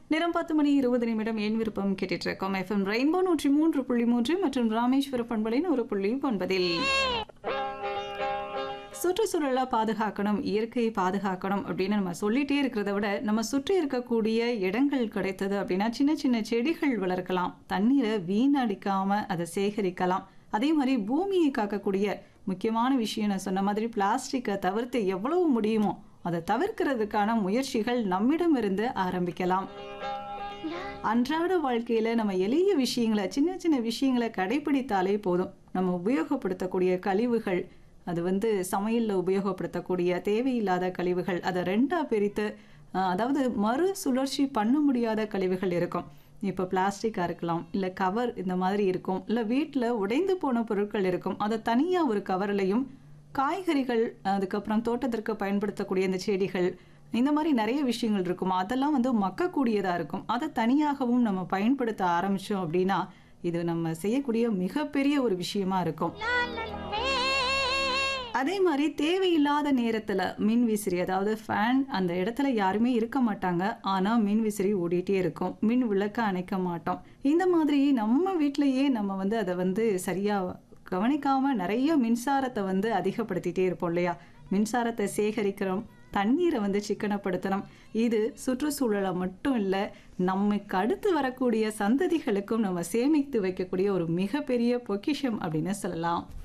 நேரம் பத்து மணி இருபது நிமிடம் என் விருப்பம் கேட்டுட்டு இருக்கோம் எஃப்எம் ரெயின்போ நூற்றி மூன்று புள்ளி மூன்று மற்றும் ராமேஸ்வர பண்பலின் ஒரு புள்ளி ஒன்பதில் சுற்றுச்சூழலை பாதுகாக்கணும் இயற்கையை பாதுகாக்கணும் அப்படின்னு நம்ம சொல்லிட்டே இருக்கிறத விட நம்ம சுற்றி இருக்கக்கூடிய இடங்கள் கிடைத்தது அப்படின்னா சின்ன சின்ன செடிகள் வளர்க்கலாம் தண்ணீரை வீணடிக்காம அதை சேகரிக்கலாம் அதே மாதிரி பூமியை காக்கக்கூடிய முக்கியமான விஷயம் நான் சொன்ன மாதிரி பிளாஸ்டிக்கை தவிர்த்து எவ்வளவு முடியுமோ அதை தவிர்க்கிறதுக்கான முயற்சிகள் நம்மிடமிருந்து ஆரம்பிக்கலாம் அன்றாட வாழ்க்கையில நம்ம எளிய விஷயங்களை சின்ன சின்ன விஷயங்களை கடைபிடித்தாலே போதும் நம்ம உபயோகப்படுத்தக்கூடிய கழிவுகள் அது வந்து சமையலில் உபயோகப்படுத்தக்கூடிய தேவையில்லாத கழிவுகள் அதை ரெண்டாக பிரித்து அஹ், அதாவது மறு சுழற்சி பண்ண முடியாத கழிவுகள் இருக்கும் இப்போ பிளாஸ்டிக்காக இருக்கலாம் இல்லை கவர் இந்த மாதிரி இருக்கும் இல்லை வீட்டில் உடைந்து போன பொருட்கள் இருக்கும் அதை தனியாக ஒரு கவர்லையும் காய்கறிகள் அதுக்கப்புறம் தோட்டத்திற்கு பயன்படுத்தக்கூடிய இந்த செடிகள் இந்த மாதிரி நிறைய விஷயங்கள் இருக்கும் அதெல்லாம் வந்து மக்கக்கூடியதாக இருக்கும் அதை தனியாகவும் நம்ம பயன்படுத்த ஆரம்பித்தோம் அப்படின்னா இது நம்ம செய்யக்கூடிய மிகப்பெரிய ஒரு விஷயமா இருக்கும் அதே மாதிரி தேவையில்லாத நேரத்தில் மின் விசிறி அதாவது ஃபேன் அந்த இடத்துல யாருமே இருக்க மாட்டாங்க ஆனால் மின் விசிறி ஓடிட்டே இருக்கும் மின் விளக்க அணைக்க மாட்டோம் இந்த மாதிரி நம்ம வீட்டிலையே நம்ம வந்து அதை வந்து சரியாக கவனிக்காம நிறைய மின்சாரத்தை வந்து அதிகப்படுத்திட்டே இருப்போம் இல்லையா மின்சாரத்தை சேகரிக்கிறோம் தண்ணீரை வந்து சிக்கனப்படுத்தணும் இது சுற்றுச்சூழலை மட்டும் இல்லை நமக்கு அடுத்து வரக்கூடிய சந்ததிகளுக்கும் நம்ம சேமித்து வைக்கக்கூடிய ஒரு மிகப்பெரிய பொக்கிஷம் அப்படின்னு சொல்லலாம்